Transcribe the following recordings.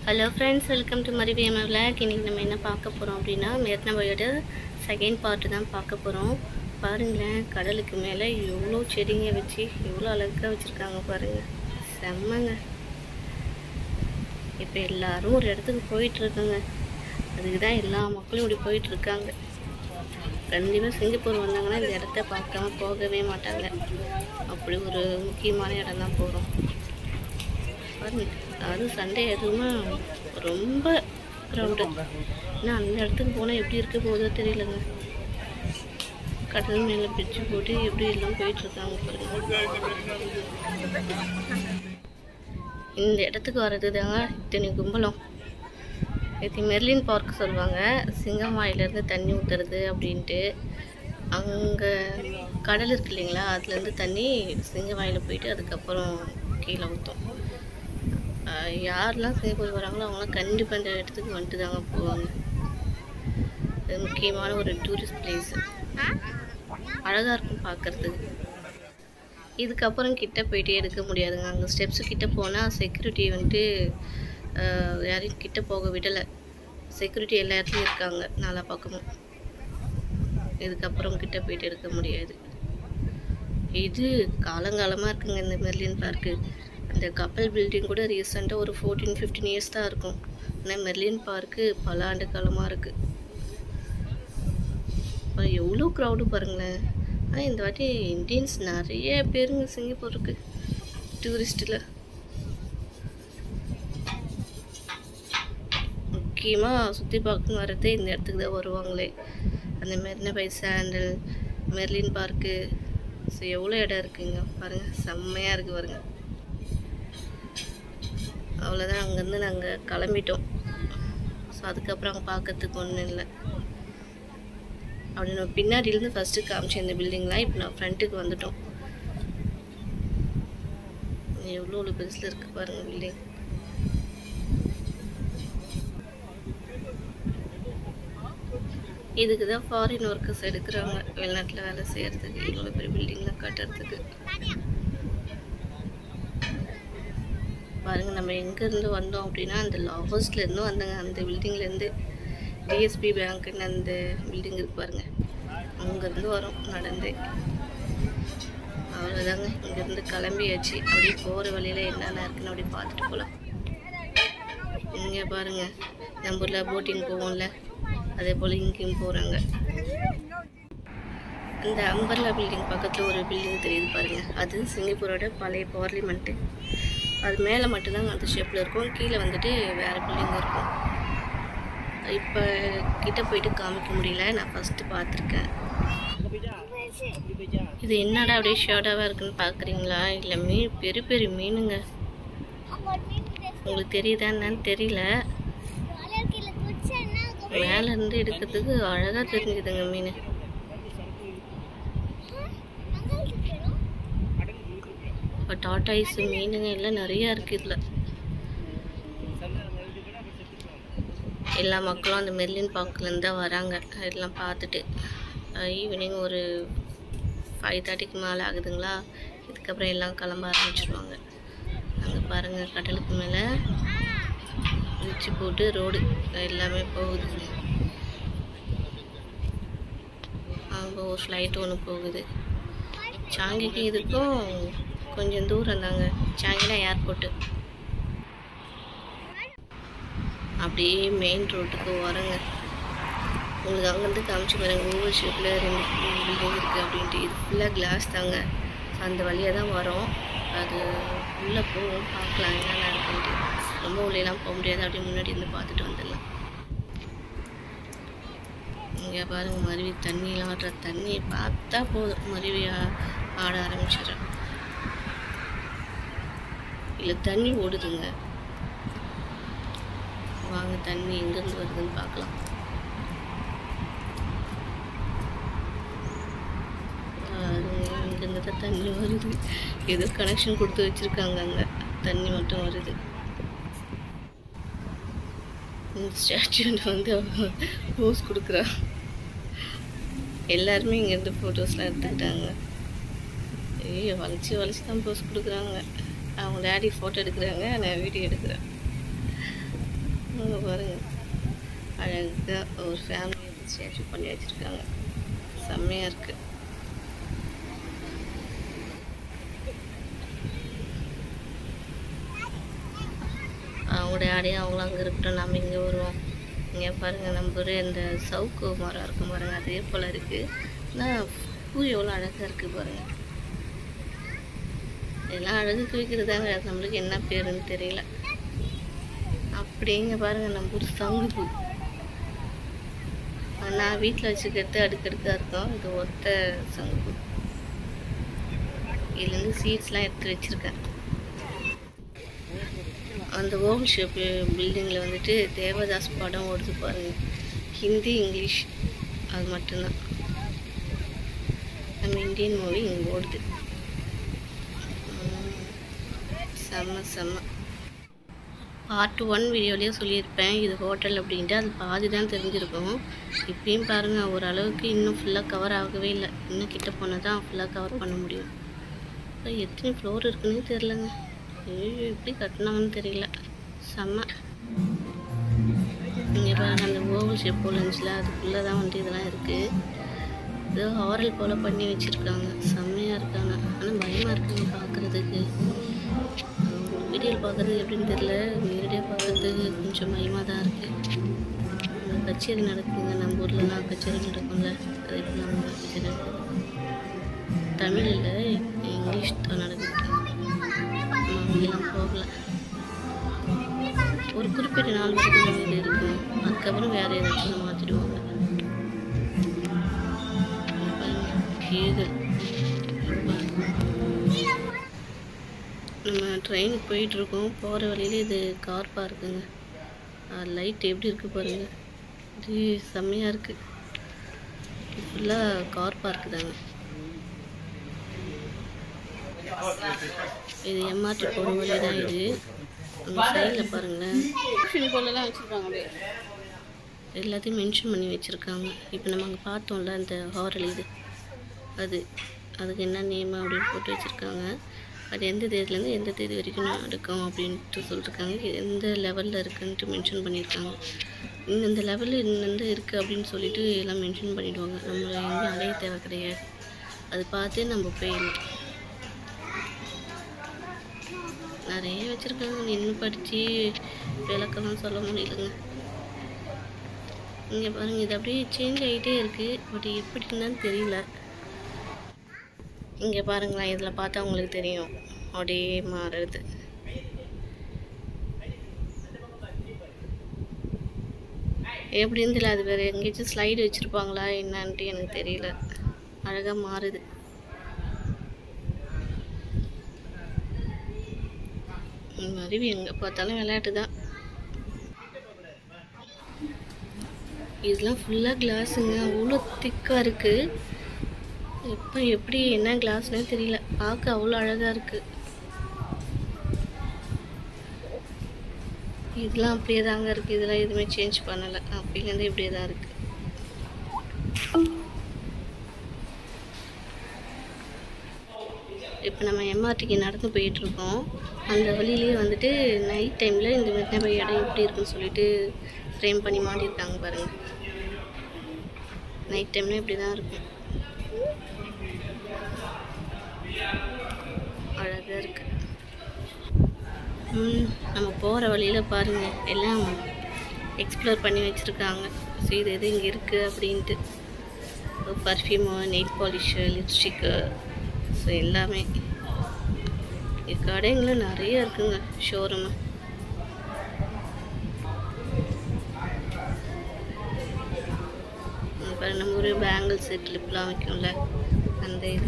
hello friends welcome to மறுபிஎம் vlog இன்றைக்கி நம்ம என்ன பார்க்க போகிறோம் அப்படின்னா மேத்னபாயோட செகண்ட் பார்ட்டு தான் பார்க்க போகிறோம் பாருங்களேன் கடலுக்கு மேலே எவ்வளோ செடிங்க வச்சு எவ்வளோ அழகாக வச்சுருக்காங்க பாருங்கள் செம்மங்க இப்போ எல்லாரும் ஒரு இடத்துக்கு போயிட்டுருக்காங்க அதுக்கு தான் எல்லா மக்களும் இப்படி போயிட்டுருக்காங்க கண்டிப்பாக சிங்கப்பூர் வந்தாங்கன்னா இந்த இடத்த பார்க்காம போகவே மாட்டாங்க அப்படி ஒரு முக்கியமான இடம் தான் போகிறோம் பாருங்க அதுவும் சண்டே எதுவுமே ரொம்ப க்ரௌடு ஏன்னா அந்த இடத்துக்கு போனால் எப்படி இருக்க போதோ தெரியலங்க கடல் மேலே பிரிட்ஜு போட்டு எப்படி எல்லாம் போயிட்டுருக்காங்க பாருங்க இந்த இடத்துக்கு வர்றது தாங்க இத்தனை கும்பலம் இது மெர்லின் பார்க் சொல்லுவாங்க சிங்கமாயிலேருந்து தண்ணி ஊற்றுறது அப்படின்ட்டு அங்கே கடல் இருக்கு இல்லைங்களா அதுலேருந்து தண்ணி சிங்கமாயில் போயிட்டு அதுக்கப்புறம் கீழே ஊற்றும் யாரெல்லாம் சிங்கப்பூர் வராங்களோ அவங்களாம் கண்டிப்பாக இந்த இடத்துக்கு வந்துட்டு தாங்க போவாங்க இது முக்கியமான ஒரு டூரிஸ்ட் பிளேஸ் அழகாக இருக்கும் பார்க்குறதுக்கு இதுக்கப்புறம் கிட்ட போயிட்டே எடுக்க முடியாதுங்க அங்கே ஸ்டெப்ஸு கிட்ட போனால் செக்யூரிட்டி வந்துட்டு ஆஹ், யாரையும் கிட்ட போக விடலை செக்யூரிட்டி எல்லா இடத்துலையும் இருக்காங்க நாலா பக்கமும் இதுக்கப்புறம் கிட்ட போயிட்டு எடுக்க முடியாது இது காலங்காலமாக இருக்குங்க இந்த மெர்லின் பார்க்கு அந்த கப்பல் பில்டிங் கூட ரீசெண்டாக ஒரு ஃபோர்டீன் ஃபிஃப்டீன் இயர்ஸ் தான் இருக்கும் ஆனால் மெர்லின் பார்க்கு பல ஆண்டு காலமாக இருக்குது எவ்வளோ க்ரௌடு பாருங்களேன் ஆனால் இந்த வாட்டி இந்தியன்ஸ் நிறைய பேருங்க சிங்கப்பூருக்கு டூரிஸ்ட்டில் முக்கியமாக சுற்றி பார்க்கணும் வரதே இந்த இடத்துக்கு தான் வருவாங்களே அந்த மெரினா பை சாண்டல் மெர்லின் பார்க்கு ஸோ எவ்வளோ இடம் இருக்குங்க பாருங்கள் செம்மையாக இருக்குது பாருங்க அவ்வளோதான் அங்கேருந்து நாங்கள் கிளம்பிட்டோம் ஸோ அதுக்கப்புறம் அங்கே பார்க்கறதுக்கு ஒன்றும் இல்லை அப்படி நம்ம பின்னாடியிலேருந்து ஃபஸ்ட்டு காமிச்சேன் இந்த பில்டிங்லாம் இப்போ நான் ஃப்ரண்ட்டுக்கு வந்துட்டோம் எவ்வளோ ஒரு பெருசில் இருக்குது பாருங்கள் பில்டிங் இதுக்கு தான் ஃபாரின் ஒர்க்கர்ஸ் எடுக்கிறாங்க வெளிநாட்டில் வேலை செய்கிறதுக்கு இவ்வளோ பெரிய பில்டிங்லாம் கட்டுறதுக்கு பாருங்க நம்ம எங்கேருந்து வந்தோம் அப்படின்னா அந்த லாகோஸ்ட்லேருந்து வந்தோங்க அந்த பில்டிங்லேருந்து டிஎஸ்பி பேங்க்குன்னு அந்த பில்டிங் இருக்கு பாருங்க அங்கேருந்து வரோம் நடந்து அவ்வளோதாங்க இங்கேருந்து கிளம்பியாச்சு அப்படியே போகிற வழியில் என்னென்ன இருக்குன்னு அப்படியே பார்த்துட்டு போகலாம் இங்கே பாருங்க நம்ம ஊரில் போட்டிங் போவோம்ல அதே போல் இங்கேயும் போகிறாங்க அந்த அம்பர்லா பில்டிங் பக்கத்தில் ஒரு பில்டிங் தெரியுது பாருங்க அது சிங்கப்பூரோட பழைய பார்லிமெண்ட்டு அது மேலே மட்டும்தாங்க அந்த ஷேப்பில் இருக்கும் கீழே வந்துட்டு வேறு பில்டிங் இருக்கும் இப்போ கிட்ட போயிட்டு காமிக்க முடியல நான் ஃபஸ்ட்டு பார்த்துருக்கேன் இது என்னடா அப்படியே ஷேர்டாவாக இருக்குன்னு பார்க்குறீங்களா இல்லை மீன் பெரிய பெரிய மீனுங்க உங்களுக்கு தெரியுதா என்னன்னு தெரியல மேல இருந்து எடுக்கிறதுக்கு அழகா தெரிஞ்சுதுங்க மீன் இப்போ டாட்டாய்ஸ் மீனுங்க எல்லாம் நிறைய இருக்கு இதுல எல்லா மக்களும் அந்த மெர்லின் பார்க்லேருந்து தான் வராங்க எல்லாம் பார்த்துட்டு ஈவினிங் ஒரு ஃபைவ் தேர்ட்டிக்கு மேலே ஆகுதுங்களா இதுக்கப்புறம் எல்லாம் கிளம்ப ஆரம்பிச்சிருவாங்க அங்கே பாருங்கள் கடலுக்கு மேலே வச்சு போட்டு ரோடு எல்லாமே போகுது அங்கே ஒரு ஃப்ளைட் ஒன்று போகுது சாங்கிக்கு இதுக்கும் கொஞ்சம் தூரம் தாங்க சாங்கினா ஏர்போர்ட்டு அப்படியே மெயின் ரோட்டுக்கு வரங்க உங்களுக்கு அங்கேருந்து காமிச்சு பாருங்க ஒவ்வொரு ஷேப்பில் ரெண்டு பில்டிங் இருக்குது அப்படின்ட்டு இது ஃபுல்லாக கிளாஸ் தாங்க அந்த வழியாக தான் வரோம் அது உள்ளே போவோம் பார்க்கலாம் என்னென்ன இருக்குன்ட்டு ரொம்ப உள்ளேலாம் போக முடியாது அப்படியே முன்னாடி இருந்து பார்த்துட்டு வந்துடலாம் இங்கே பாருங்க மருவி தண்ணியில் ஆடுற தண்ணியை பார்த்தா போதும் மருவி ஆ- ஆட ஆரம்பிச்சிடுறேன் இல்லை தண்ணி ஓடுதுங்க வாங்க தண்ணி எங்கேருந்து வருதுன்னு பார்க்கலாம் பாருங்க, இங்கிருந்து தான் தண்ணி வருது ஏதோ கனெக்ஷன் கொடுத்து வச்சுருக்காங்க அங்கே தண்ணி மட்டும் வருது இந்த ஸ்டாச்சு வந்து போஸ் கொடுக்குறா எல்லாருமே இங்கேருந்து ஃபோட்டோஸ்லாம் எடுத்துக்கிட்டாங்க ஐயோ வளைச்சி வளைச்சி தான் போஸ் கொடுக்குறாங்க அவங்க டேடி ஃபோட்டோ எடுக்கிறாங்க நான் வீடியோ எடுக்கிறேன் அழகாக ஒரு ஃபேமிலி ஸ்டேச்சு பண்ணி வச்சுருக்காங்க செம்மையாக இருக்குது அவங்களுடைய ஆடையும் அவங்களும் அங்கே இருக்கட்டும் நம்ம இங்கே வருவோம் இங்கே பாருங்கள் நம்ம ஒரு இந்த சவுக்கு மரம் இருக்கும் பாருங்கள் அதே போல் இருக்குது ஆனால் பூ எவ்வளோ அழகாக இருக்குது பாருங்கள் எல்லாம் அழகுக்கு வைக்கிறதாங்க அது நம்மளுக்கு என்ன பேருன்னு தெரியல அப்படிங்க பாருங்க நம்ம ஒரு சங்குப்பூ நான் வீட்டில் வச்சுக்கிறது அடுக்கடுக்காக இருக்கும் இது ஒத்த சங்குப்பூ இதுலேருந்து சீட்ஸ்லாம் எடுத்து வச்சுருக்கேன் அந்த ஓவல் ஷேப் பில்டிங்கில் வந்துட்டு தேவதாஸ் படம் ஓடுது பாருங்க ஹிந்தி இங்கிலீஷ் அது மட்டும்தான் நம்ம இந்தியன் மூவி இங்கே ஓடுது உம், செம்ம செம்ம பார்ட் ஒன் வீடியோலேயே சொல்லியிருப்பேன் இது ஹோட்டல் அப்படின்ட்டு அது பாதி தான் தெரிஞ்சிருக்கும் இப்பயும் பாருங்கள் ஓரளவுக்கு இன்னும் ஃபுல்லாக கவர் ஆகவே இல்லை இன்னும் கிட்ட போனால் தான் ஃபுல்லாக கவர் பண்ண முடியும் இப்போ எத்தனை ஃப்ளோர் இருக்குன்னே தெரிலங்க ஐயோ எப்படி கட்டினாங்கன்னு தெரியல செம்ம இங்கே பாருங்க அந்த ஓவல் ஷேப் போல் இருந்துச்சுல அதுக்குள்ளே தான் வந்து இதெல்லாம் இருக்குது ஏதோ ஹாரல் போல் பண்ணி வச்சுருக்காங்க செம்மையாக இருக்காங்க ஆனால் பயமாக இருக்குங்க பார்க்குறதுக்கு வீடியோவில் பார்க்குறது எப்படின்னு தெரியல நேரடியாக பார்க்குறதுக்கு கொஞ்சம் பயமாக தான் இருக்குது அந்த கச்சேரி நடக்குதுங்க நம்ம ஊர்லலாம் கச்சேரி நடக்கும்ல அதே போல் நம்ம ஊர்ல கச்சேரி நடக்குது தமிழ் இல்லை இங்கிலீஷ் தான் நடக்குது நம்ம அங்கெல்லாம் போகல ஒரு குறிப்பிட்ட நாள் வரைக்கும் நம்ம இது இருக்கும் அதுக்கப்புறம் வேறு ஏதாச்சும் மாற்றிடுவாங்க கேது நம்ம ட்ரெயினுக்கு போயிட்டுருக்கோம் போகிற வழியில இது கார் பார்க்குங்க லைட் எப்படி இருக்குது பாருங்கள் இது செம்மையாக இருக்குது இது ஃபுல்லாக கார் பார்க்கு தாங்க இது எம்ஆர்டி போகிற வழி தான் இது அந்த சைடில் பாருங்களேன் போலலாம் வச்சுருக்காங்க அப்படியே எல்லாத்தையும் மென்ஷன் பண்ணி வச்சுருக்காங்க இப்போ நம்ம அங்கே பார்த்தோம்ல அந்த ஹாரல் இது அது அதுக்கு என்ன நேம் அப்படின்னு போட்டு வச்சுருக்காங்க அது எந்த தேதியிலேருந்து எந்த தேதி வரைக்கும் நடக்கும் அப்படின்ட்டு சொல்லியிருக்காங்க எந்த லெவலில் இருக்குன்ட்டு மென்ஷன் பண்ணியிருக்காங்க இந்த லெவலில் இந்தந்த இருக்குது அப்படின்னு சொல்லிட்டு எல்லாம் மென்ஷன் பண்ணிடுவாங்க நம்மளை எங்கேயும் அலைய தேவை கிடையாது அது பார்த்தே நம்ம போயிடலாம் நிறைய வச்சுருக்காங்க நின்று படித்து விளக்கம்லாம் சொல்ல முடியலங்க இங்கே பாருங்க இது அப்படியே சேஞ்ச் ஆகிட்டே இருக்குது பட் எப்படின்னு தான் தெரியல இங்கே பாருங்களேன் இதில் பார்த்தா உங்களுக்கு தெரியும் அப்படியே மாறுது எப்படின்னு தெரியல அது வேறு எங்கேயாச்சும் ஸ்லைடு வச்சுருப்பாங்களா என்னன்ட்டு எனக்கு தெரியல அழகாக மாறுது அருவி எங்கே பார்த்தாலும் விளையாட்டு தான் இதெல்லாம் ஃபுல்லாக கிளாஸுங்க அவ்வளோ திக்காக இருக்குது எப்போ எப்படி என்ன கிளாஸ்னே தெரியல பார்க்க அவ்வளோ அழகாக இருக்குது இதெல்லாம் அப்படியே தாங்க இருக்குது இதெல்லாம் எதுவுமே சேஞ்ச் பண்ணலை அப்போலேருந்து இப்படியே தான் இருக்குது இப்போ நம்ம எம்ஆர்டிக்கு நடந்து போயிட்டுருக்கோம் அந்த வழியிலேயே வந்துட்டு நைட் டைமில் இந்த மாதிரி இடம் எப்படி இருக்குன்னு சொல்லிட்டு ஃப்ரேம் பண்ணி மாட்டியிருக்காங்க பாருங்கள் நைட் டைமில் இப்படி தான் இருக்கும் அழகாக இருக்கு ம், நம்ம போகிற வழியில் பாருங்கள் எல்லாம் எக்ஸ்ப்ளோர் பண்ணி வச்சுருக்காங்க ஸோ இது எது இங்கே இருக்குது அப்படின்ட்டு perfume nail polish lipstick so எல்லாமே இங்க கடைங்களும் நிறைய இருக்குங்க ஷோரூமு இப்போ நம்ம ஒரு பேங்கிள்ஸு கிளிப்லாம் வைக்கும்ல அந்த இது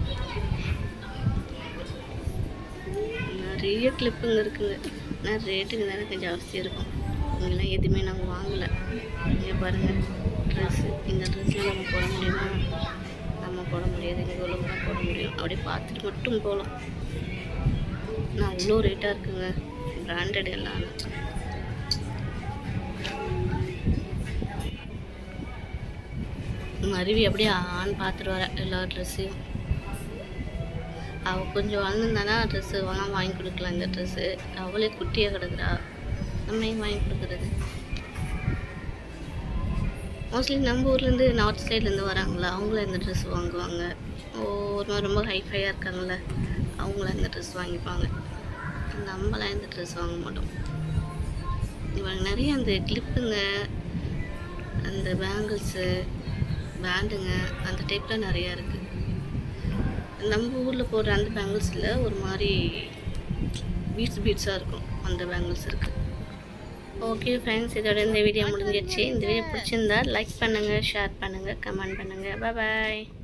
நிறைய கிளிப்புங்க இருக்குங்க ஆனால் ரேட்டுங்க தானே கொஞ்சம் ஜாஸ்தியாக இருக்கும் இங்கெல்லாம் எதுவுமே நாங்கள் வாங்கலை இங்கே பாருங்கள் ட்ரெஸ்ஸு இந்த ட்ரெஸ்லாம் நம்ம போட முடியுமா நம்ம போட முடியாது இங்கே உள்ளவங்க தான் போட முடியும் அப்படியே பார்த்துட்டு மட்டும் போகலாம் ஆனால் அவ்வளோ ரேட்டாக இருக்குங்க பிராண்டட் எல்லாம் அருவி அப்படியே ஆன் பார்த்துட்டு வர எல்லா ட்ரெஸ்ஸையும் அவள் கொஞ்சம் வளர்ந்துருந்தானா ட்ரெஸ்ஸு வாங்க வாங்கி கொடுக்கலாம் இந்த ட்ரெஸ்ஸு அவளே குட்டியாக கிடக்குறா நம்ம ஏன் வாங்கி கொடுக்குறது மோஸ்ட்லி நம்ம ஊர்லேருந்து நார்த் சைட்லேருந்து வராங்களா அவங்கள இந்த ட்ரெஸ் வாங்குவாங்க ஓ ஒரு மாதிரி ரொம்ப ஹைஃபையாக இருக்காங்கல்ல அவங்கள இந்த ட்ரெஸ் வாங்கிப்பாங்க நம்மளாம் இந்த ட்ரெஸ் வாங்க மாட்டோம் இவங்க நிறைய அந்த கிளிப்புங்க அந்த பேங்கிள்ஸு பேண்டுங்க அந்த டைப்லாம் நிறையா இருக்குது நம்ம ஊரில் போடுற அந்த பேங்கிள்ஸில் ஒரு மாதிரி பீட்ஸ் பீட்ஸாக இருக்கும் அந்த பேங்கிள்ஸ் இருக்குது ஓகே ஃப்ரெண்ட்ஸ் இதோட இந்த வீடியோ முடிஞ்சிருச்சு இந்த வீடியோ பிடிச்சிருந்தா லைக் பண்ணுங்கள் ஷேர் பண்ணுங்கள் கமெண்ட் பண்ணுங்கள் பாய்